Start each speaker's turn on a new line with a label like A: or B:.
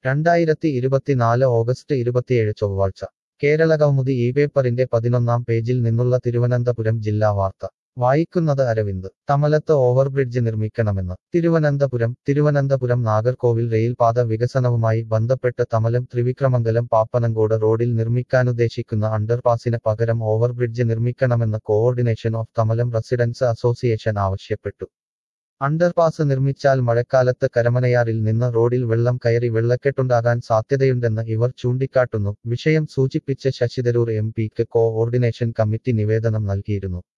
A: രണ്ടായിരത്തി ഇരുപത്തിനാല് ഓഗസ്റ്റ് ഇരുപത്തിയേഴ് ചൊവ്വാഴ്ച കേരളകൗമുദി ഈ പേപ്പറിന്റെ പതിനൊന്നാം പേജിൽ നിന്നുള്ള തിരുവനന്തപുരം ജില്ലാ വാർത്ത വായിക്കുന്നത് അരവിന്ദ് തമലത്ത് ഓവർബ്രിഡ്ജ് നിർമ്മിക്കണമെന്ന് തിരുവനന്തപുരം തിരുവനന്തപുരം നാഗർകോവിൽ റെയിൽപാത വികസനവുമായി ബന്ധപ്പെട്ട് തമലം ത്രിവിക്രമംഗലം പാപ്പനങ്കോട് റോഡിൽ നിർമ്മിക്കാനുദ്ദേശിക്കുന്ന അണ്ടർപാസിന് പകരം ഓവർബ്രിഡ്ജ് നിർമ്മിക്കണമെന്ന് coordination of Thamalam residence association ആവശ്യപ്പെട്ടു അണ്ടർപാസ് നിർമ്മിച്ചാൽ മഴക്കാലത്ത് കരമനയാറിൽ നിന്ന് റോഡിൽ വെള്ളം കയറി വെള്ളക്കെട്ടുണ്ടാകാൻ സാധ്യതയുണ്ടെന്ന് ഇവർ ചൂണ്ടിക്കാട്ടുന്നു വിഷയം സൂചിപ്പിച്ച് ശശിതരൂർ എം പിക്ക് കോഓർഡിനേഷൻ കമ്മിറ്റി നിവേദനം നൽകിയിരുന്നു